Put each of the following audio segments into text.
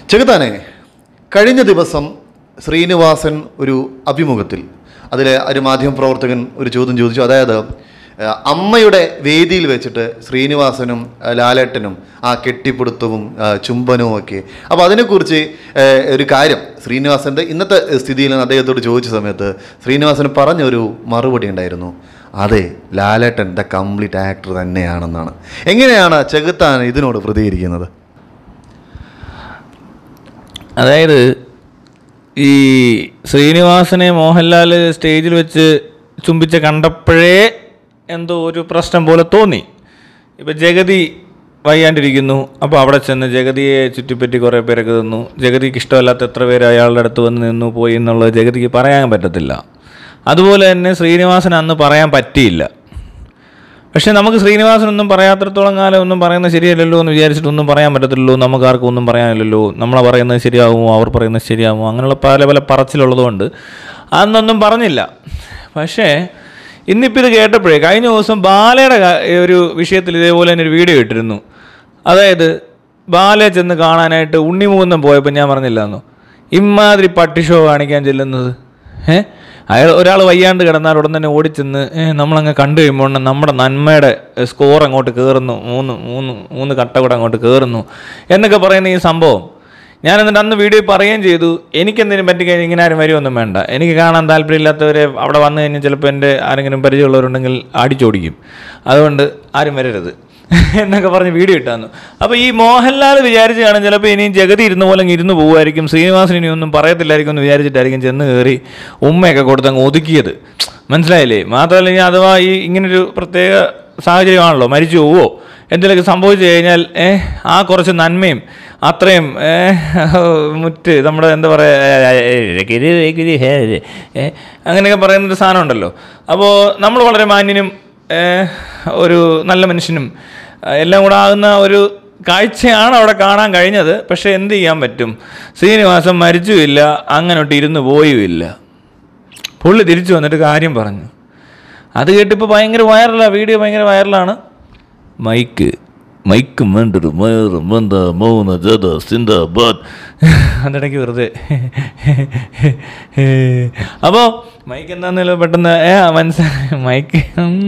ചെകുത്താനെ കഴിഞ്ഞ ദിവസം ശ്രീനിവാസൻ ഒരു അഭിമുഖത്തിൽ അതിൽ ഒരു മാധ്യമപ്രവർത്തകൻ ഒരു ചോദ്യം ചോദിച്ചു അതായത് ആ, അമ്മയുടെ വേദിയിൽ വെച്ചിട്ട് ശ്രീനിവാസനും ആ, ലാലേട്ടനും ആ കെട്ടിപ്പിടുത്തവും ആ, ചുംബനവും ഒക്കെ അപ്പോൾ അതിനെക്കുറിച്ച് ആ, ഒരു കാര്യം ശ്രീനിവാസൻ്റെ ഇന്നത്തെ സ്ഥിതിയിൽ നിന്ന് അദ്ദേഹത്തോട് ചോദിച്ച സമയത്ത് ശ്രീനിവാസൻ പറഞ്ഞൊരു മറുപടി ഉണ്ടായിരുന്നു അതെ ലാലേട്ടൻ ദ കംപ്ലീറ്റ് ആക്ടർ തന്നെയാണെന്നാണ് എങ്ങനെയാണ് ചെകുത്താൻ ഇതിനോട് പ്രതികരിക്കുന്നത് അതായത് ഈ ശ്രീനിവാസനെ മോഹൻലാൽ സ്റ്റേജിൽ വെച്ച് ചുംബിച്ച കണ്ടപ്പോഴേ എന്തോ ഒരു പ്രശ്നം പോലെ തോന്നി ഇപ്പം ജഗതി വയ്യാണ്ടിരിക്കുന്നു അപ്പോൾ അവിടെ ചെന്ന് ജഗതിയെ ചുറ്റിപ്പറ്റി കുറേ പേരൊക്കെ നിന്നു ജഗതിക്ക് ഇഷ്ടമല്ലാത്ത എത്ര പേര് അയാളുടെ അടുത്ത് വന്ന് നിന്നു പോയി എന്നുള്ളത് ജഗതിക്ക് പറയാൻ പറ്റത്തില്ല അതുപോലെ തന്നെ ശ്രീനിവാസൻ അന്ന് പറയാൻ പറ്റിയില്ല പക്ഷേ നമുക്ക് ശ്രീനിവാസനൊന്നും പറയാത്തിടത്തോളം കാലം ഒന്നും പറയുന്നത് ശരിയല്ലല്ലോ എന്ന് വിചാരിച്ചിട്ട് ഒന്നും പറയാൻ പറ്റത്തില്ലല്ലോ നമുക്ക് ആർക്കും ഒന്നും പറയാനില്ലല്ലോ നമ്മളെ പറയുന്നത് ശരിയാവുമോ അവർ പറയുന്നത് ശരിയാവുമോ അങ്ങനെയുള്ള പല പല പറച്ചിലുള്ളതുകൊണ്ട് അന്നൊന്നും പറഞ്ഞില്ല പക്ഷേ ഇന്നിപ്പോൾ ഇത് കേട്ടപ്പോഴേ കഴിഞ്ഞ ദിവസം ബാലയുടെ കാ- ഒരു വിഷയത്തിൽ ഇതേപോലെ തന്നെ ഒരു വീഡിയോ ഇട്ടിരുന്നു അതായത് ബാലയെ ചെന്ന് കാണാനായിട്ട് ഉണ്ണിമൂന്നം പോയപ്പോൾ ഞാൻ പറഞ്ഞില്ല എന്നോ ഇമാതിരി പട്ടി ഷോ കാണിക്കാൻ ചെല്ലുന്നത് ഏ അയാൾ ഒരാൾ വയ്യാണ്ട് കിടന്നാൽ ഉടൻ തന്നെ ഓടിച്ചെന്ന് ഏ, നമ്മളങ്ങ് കണ്ടു കഴിയുമ്പോൾ നമ്മുടെ നന്മയുടെ സ്കോർ അങ്ങോട്ട് കയറുന്നു മൂന്ന് മൂന്ന് മൂന്ന് കട്ട കൂടെ അങ്ങോട്ട് കയറുന്നു എന്നൊക്കെ പറയുന്ന ഈ സംഭവം ഞാൻ എന്നിട്ട് അന്ന് വീഡിയോ പറയുകയും ചെയ്തു എനിക്കെന്തിനും പറ്റിക്കഴിഞ്ഞാൽ ഇങ്ങനെ ആരും വരുമൊന്നും വേണ്ട എനിക്ക് കാണാൻ താല്പര്യമില്ലാത്തവരെ അവിടെ വന്നു കഴിഞ്ഞാൽ ചിലപ്പോൾ എൻ്റെ ആരെങ്കിലും പരിചയമുള്ളവരുണ്ടെങ്കിൽ അടിച്ചോടിക്കും അതുകൊണ്ട് ആരും വരരുത് എന്നൊക്കെ പറഞ്ഞ് വീഡിയോ ഇട്ടാന്നു അപ്പോൾ ഈ മോഹൻലാൽ വിചാരിച്ച് കാണും ചിലപ്പോൾ ഇനിയും ജഗതി ഇരുന്ന പോലെ അങ്ങ് ഇരുന്ന് പോകുമായിരിക്കും ശ്രീനിവാസൻ ഇനി ഒന്നും പറയത്തില്ലായിരിക്കും എന്ന് വിചാരിച്ചിട്ടായിരിക്കും ചെന്ന് കയറി ഉമ്മയൊക്കെ കൊടുത്ത് അങ്ങ് ഒതുക്കിയത് മനസ്സിലായില്ലേ മാത്രമല്ല ഇനി അഥവാ ഈ ഇങ്ങനൊരു പ്രത്യേക സാഹചര്യമാണല്ലോ മരിച്ചു പോവോ എന്തെങ്കിലുമൊക്കെ സംഭവിച്ചു കഴിഞ്ഞാൽ ഏ ആ കുറച്ച് നന്മയും അത്രയും ഏ, മുറ്റ് നമ്മുടെ എന്താ പറയുക അങ്ങനെയൊക്കെ പറയുന്നൊരു സാധനം ഉണ്ടല്ലോ അപ്പോൾ നമ്മൾ വളരെ മാന്യനും ഏ, ഒരു നല്ല മനുഷ്യനും ആ, എല്ലാം കൂടെ ആകുന്ന ഒരു കാഴ്ചയാണ് അവിടെ കാണാൻ കഴിഞ്ഞത് പക്ഷേ എന്ത് ചെയ്യാൻ പറ്റും ശ്രീനിവാസം മരിച്ചുമില്ല അങ്ങനോട്ട് ഇരുന്ന് പോയുമില്ല പുള്ളി തിരിച്ചു വന്നിട്ട് കാര്യം പറഞ്ഞു അത് കേട്ടിപ്പോൾ ഭയങ്കര വൈറലാണ് വീഡിയോ ഭയങ്കര വൈറലാണ് മൈക്ക് മൈക്ക് വേണ്ടൊരു മേറും വേണ്ട മൗന ജത സിന്ദാബാദ് അതിടയ്ക്ക് വെറുതെ അപ്പോൾ മൈക്ക് എന്താണെന്നല്ലോ പെട്ടെന്ന് ഏ മനസ്സിലായി മൈക്ക്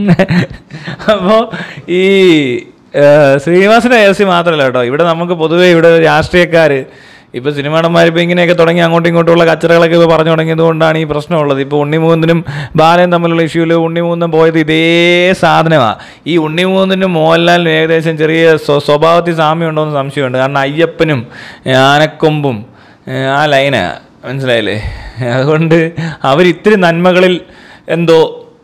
അപ്പോൾ ഈ ആ, ശ്രീനിവാസൻ്റെ രഹസ്യം മാത്രമല്ല കേട്ടോ ഇവിടെ നമുക്ക് പൊതുവേ ഇവിടെ രാഷ്ട്രീയക്കാർ ഇപ്പോൾ സിനിമാടന്മാർ ഇപ്പോൾ ഇങ്ങനെയൊക്കെ തുടങ്ങി അങ്ങോട്ടും ഇങ്ങോട്ടുള്ള കച്ചറകളൊക്കെ ഇപ്പോൾ പറഞ്ഞു തുടങ്ങിയത് കൊണ്ടാണ് ഈ പ്രശ്നമുള്ളത് ഇപ്പോൾ ഉണ്ണിമൂന്നിനും ബാലയും തമ്മിലുള്ള ഇഷ്യൂവിൽ ഉണ്ണിമൂന്നും പോയത് ഇതേ സാധനമാണ് ഈ ഉണ്ണിമൂന്നിനും മോഹൻലാലിനും ഏകദേശം ചെറിയ സ്വ- സ്വഭാവത്തിൽ സാമ്യം ഉണ്ടോ എന്ന് സംശയമുണ്ട് കാരണം അയ്യപ്പനും ഏ, ആനക്കൊമ്പും ഏ, ആ ലൈനാ മനസ്സിലായില്ലേ അതുകൊണ്ട് അവർ ഇത്തിരി നന്മകളിൽ എന്തോ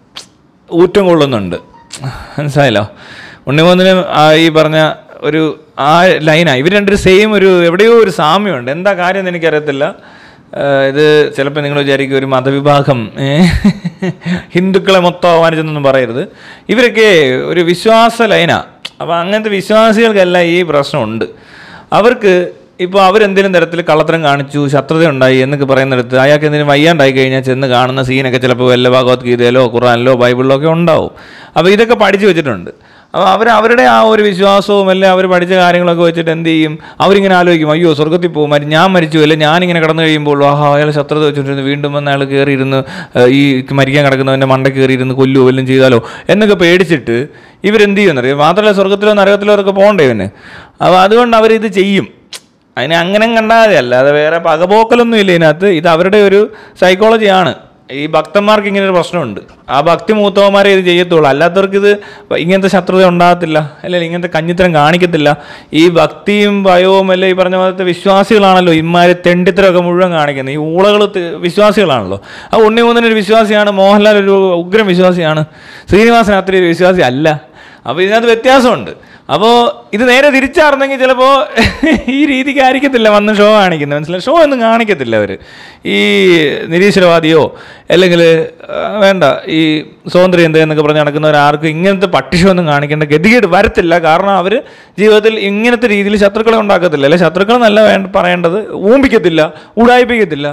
ഊറ്റം കൊള്ളുന്നുണ്ട് മനസ്സിലായല്ലോ ഉണ്ണിമൂന്നിനും ആ ഈ പറഞ്ഞ ഒരു ആ ലൈനാണ് ഇവർ രണ്ടൊരു സെയിം ഒരു എവിടെയോ ഒരു സാമ്യമുണ്ട് എന്താ കാര്യം എന്ന് എനിക്കറിയത്തില്ല ആ, ഇത് ചിലപ്പോൾ നിങ്ങൾ വിചാരിക്കും ഒരു മതവിഭാഗം ഏ, ഹിന്ദുക്കളെ മൊത്തം അവമാനിച്ചെന്നൊന്നും പറയരുത് ഇവരൊക്കെ ഒരു വിശ്വാസ ലൈനാണ് അപ്പോൾ അങ്ങനത്തെ വിശ്വാസികൾക്കെല്ലാം ഈ പ്രശ്നമുണ്ട് അവർക്ക് ഇപ്പോൾ അവരെന്തെങ്കിലും തരത്തിൽ കള്ളത്തരം കാണിച്ചു ശത്രുത ഉണ്ടായി എന്നൊക്കെ പറയുന്നിടത്ത് അയാൾക്ക് എന്തെങ്കിലും വയ്യാണ്ടായി കഴിഞ്ഞാൽ ചെന്ന് കാണുന്ന സീനൊക്കെ ചിലപ്പോൾ വല്ല ഭഗവത്ഗീതയിലോ ഖുറാനിലോ ബൈബിളിലോ ഒക്കെ ഉണ്ടാവും അപ്പോൾ ഇതൊക്കെ പഠിച്ചു വെച്ചിട്ടുണ്ട് അപ്പോൾ അവർ അവരുടെ ആ ഒരു വിശ്വാസവും അല്ലെ അവർ പഠിച്ച കാര്യങ്ങളൊക്കെ വെച്ചിട്ട് എന്ത് ചെയ്യും അവരിങ്ങനെ ആലോചിക്കും അയ്യോ സ്വർഗത്തിൽ പോകും മരി ഞാൻ മരിച്ചു അല്ലെ ഞാനിങ്ങനെ കിടന്നു കഴിയുമ്പോൾ ആഹാ അയാൾ ശത്രുത വെച്ചിട്ടിരുന്നു വീണ്ടും വന്ന് അയാൾ കയറിയിരുന്ന് ഏഹ്, ഈ മരിക്കാൻ കിടക്കുന്നവൻ്റെ മണ്ട കയറിയിരുന്ന് കൊല്ലുവോ വല്ലതും ചെയ്താലോ എന്നൊക്കെ പേടിച്ചിട്ട് ഇവരെന്ത് ചെയ്യുമെന്നറിയാം മാത്രമല്ല സ്വർഗത്തിലോ നരകത്തിലോ ഒക്കെ പോകണ്ടേ ഇവന് അപ്പോൾ അതുകൊണ്ട് അവരിത് ചെയ്യും അതിനെ അങ്ങനെ കണ്ടാൽ മതി അല്ലാതെ വേറെ പകപോക്കലൊന്നും ഇല്ല ഇതിനകത്ത് ഇത് അവരുടെ ഒരു സൈക്കോളജിയാണ് ഈ ഭക്തന്മാർക്ക് ഇങ്ങനെ ഒരു പ്രശ്നമുണ്ട് ആ ഭക്തി മൂത്തവന്മാരെ ഇത് ചെയ്യത്തുള്ളൂ അല്ലാത്തവർക്ക് ഇത് ഇങ്ങനത്തെ ശത്രുത ഉണ്ടാകത്തില്ല അല്ലെങ്കിൽ ഇങ്ങനത്തെ കഞ്ഞിത്തരം കാണിക്കത്തില്ല ഈ ഭക്തിയും ഭയവും അല്ലെ ഈ പറഞ്ഞ പോലത്തെ വിശ്വാസികളാണല്ലോ ഇമാര് തെണ്ടിത്തരമൊക്കെ മുഴുവൻ കാണിക്കുന്നത് ഈ ഊളകൾ വിശ്വാസികളാണല്ലോ ആ ഉണ്ണിമൂന്നൻ ഒരു വിശ്വാസിയാണ് മോഹൻലാൽ ഒരു ഉഗ്രം വിശ്വാസിയാണ് ശ്രീനിവാസൻ അത്ര ഒരു വിശ്വാസി അല്ല അപ്പോൾ ഇതിനകത്ത് വ്യത്യാസമുണ്ട് അപ്പോൾ ഇത് നേരെ തിരിച്ചാർന്നെങ്കിൽ ചിലപ്പോൾ ഈ രീതിക്ക് ആയിരിക്കത്തില്ല വന്ന് ഷോ കാണിക്കുന്നത് മനസ്സിലായി ഷോ ഒന്നും കാണിക്കത്തില്ല അവർ ഈ നിരീശ്വരവാദിയോ അല്ലെങ്കിൽ ആ, വേണ്ട ഈ സ്വാതന്ത്ര്യം എന്താ എന്നൊക്കെ പറഞ്ഞ് നടക്കുന്നവർ ആർക്കും ഇങ്ങനത്തെ പട്ടിഷോ ഒന്നും കാണിക്കേണ്ട ഗതികേട് വരത്തില്ല കാരണം അവർ ജീവിതത്തിൽ ഇങ്ങനത്തെ രീതിയിൽ ശത്രുക്കളെ ഉണ്ടാക്കത്തില്ല അല്ലെ ശത്രുക്കൾ നല്ല വേണ്ട പറയേണ്ടത് ഊമ്പിക്കത്തില്ല ഉടായിപ്പിക്കത്തില്ല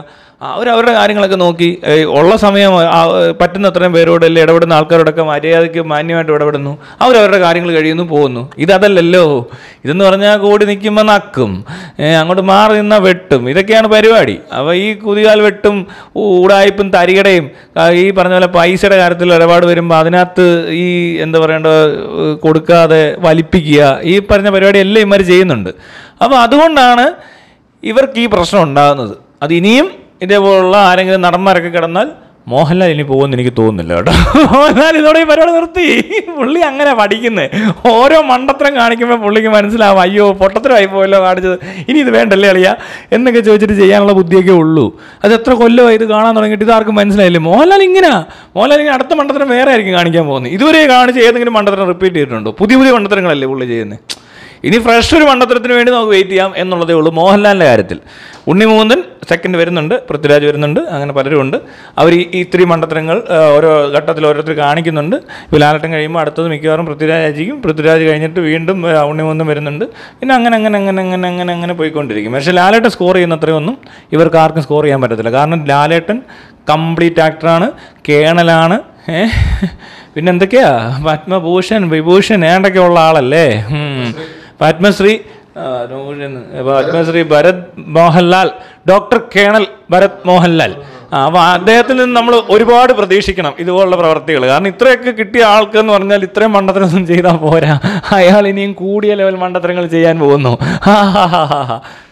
അവർ അവരുടെ കാര്യങ്ങളൊക്കെ നോക്കി ഏയ് ഉള്ള സമയം ആ, പറ്റുന്ന അത്രയും പേരോട് അല്ലെ ഇടപെടുന്ന ആൾക്കാരോടൊക്കെ മര്യാദയ്ക്ക് മാന്യമായിട്ട് ഇടപെടുന്നു അവരവരുടെ കാര്യങ്ങൾ കഴിയുന്നു പോകുന്നു ഇതതല്ലല്ലോ ഇതെന്ന് പറഞ്ഞാൽ കൂടി നിൽക്കുമ്പോൾ നക്കും ഏ, അങ്ങോട്ട് മാറി നിന്നാൽ വെട്ടും ഇതൊക്കെയാണ് പരിപാടി അപ്പോൾ ഈ കുതികാൽ വെട്ടും ഊടായ്പും തരികടയും ആ, ഈ പറഞ്ഞ പോലെ പൈസയുടെ കാര്യത്തിൽ ഇടപാട് വരുമ്പോൾ അതിനകത്ത് ഈ എന്താ പറയേണ്ട ഏഹ്, കൊടുക്കാതെ വലിപ്പിക്കുക ഈ പറഞ്ഞ പരിപാടി എല്ലാം ഇമാർ ചെയ്യുന്നുണ്ട് അപ്പോൾ അതുകൊണ്ടാണ് ഇവർക്ക് ഈ പ്രശ്നം ഉണ്ടാകുന്നത് അത് ഇനിയും ഇതേപോലുള്ള ആരെങ്കിലും നടന്മാരൊക്കെ കിടന്നാൽ മോഹൻലാൽ ഇനി പോകുമെന്ന് എനിക്ക് തോന്നുന്നില്ല കേട്ടോ മോഹൻലാൽ ഇതോടെ ഈ പരിപാടി നിർത്തി പുള്ളി അങ്ങനെ പഠിക്കുന്നത് ഓരോ മണ്ടത്തരം കാണിക്കുമ്പോൾ പുള്ളിക്ക് മനസ്സിലാവും അയ്യോ പൊട്ടത്തരമായി പോയല്ലോ കാണിച്ചത് ഇനി ഇത് വേണ്ടല്ലേ അളിയ എന്നൊക്കെ ചോദിച്ചിട്ട് ചെയ്യാനുള്ള ബുദ്ധിയൊക്കെ ഉള്ളൂ അത് എത്ര കൊല്ലമായി ഇത് കാണാൻ തുടങ്ങിയിട്ട് ഇതാർക്കും മനസ്സിലായില്ലേ മോഹൻലാൽ ഇങ്ങനെയാ മോഹൻലാൽ ഇങ്ങനെ അടുത്ത മണ്ടത്തരം വേറെ ആയിരിക്കും കാണിക്കാൻ പോകുന്നത് ഇതുവരെ കാണിച്ച ഏതെങ്കിലും മണ്ടത്തരം റിപ്പീറ്റ് ചെയ്തിട്ടുണ്ടോ പുതിയ പുതിയ മണ്ടത്തരങ്ങളല്ലേ പുള്ളി ചെയ്യുന്നത് ഇനി ഫ്രഷ് ഒരു മണ്ടത്തരത്തിന് വേണ്ടി നമുക്ക് വെയിറ്റ് ചെയ്യാം എന്നുള്ളതേ ഉള്ളൂ മോഹൻലാലിൻ്റെ കാര്യത്തിൽ ഉണ്ണിമൂന്തൻ സെക്കൻഡ് വരുന്നുണ്ട് പൃഥ്വിരാജ് വരുന്നുണ്ട് അങ്ങനെ പലരും ഉണ്ട് അവർ ഈ ഇത്തിരി മണ്ടത്തരങ്ങൾ ആ, ഓരോ ഘട്ടത്തിൽ ഓരോരുത്തർ കാണിക്കുന്നുണ്ട് ഇപ്പോൾ ലാലട്ടം കഴിയുമ്പോൾ അടുത്തത് മിക്കവാറും പൃഥ്വിരാജ് ആയിരിക്കും പൃഥ്വിരാജ് കഴിഞ്ഞിട്ട് വീണ്ടും ആ, ഉണ്ണിമൂന്തൻ വരുന്നുണ്ട് പിന്നെ അങ്ങനെ അങ്ങനെ അങ്ങനെ അങ്ങനെ അങ്ങനെ അങ്ങനെ പോയിക്കൊണ്ടിരിക്കും പക്ഷേ ലാലേട്ടൻ സ്കോർ ചെയ്യുന്ന അത്രയൊന്നും ഇവർക്ക് ആർക്കും സ്കോർ ചെയ്യാൻ പറ്റത്തില്ല കാരണം ലാലേട്ടൻ കംപ്ലീറ്റ് ആക്ടറാണ് കേണലാണ് ഏ? പിന്നെ എന്തൊക്കെയാ പത്മഭൂഷൺ വിഭൂഷൺ ഏണ്ടൊക്കെ ഉള്ള ആളല്ലേ ഉം. പത്മശ്രീ ആ, നൂറിന് പത്മശ്രീ ഭരത് മോഹൻലാൽ ഡോക്ടർ കേണൽ ഭരത് മോഹൻലാൽ ആ, അപ്പൊ അദ്ദേഹത്തിൽ നിന്ന് നമ്മൾ ഒരുപാട് പ്രതീക്ഷിക്കണം ഇതുപോലുള്ള പ്രവർത്തികൾ കാരണം ഇത്രയൊക്കെ കിട്ടിയ ആൾക്ക് എന്ന് പറഞ്ഞാൽ ഇത്രയും മണ്ടത്തരമൊന്നും ചെയ്താൽ പോരാ അയാൾ ഇനിയും കൂടിയ ലെവൽ മണ്ടത്തരങ്ങൾ ചെയ്യാൻ പോകുന്നു ഹാ ഹാ ഹാ ഹാ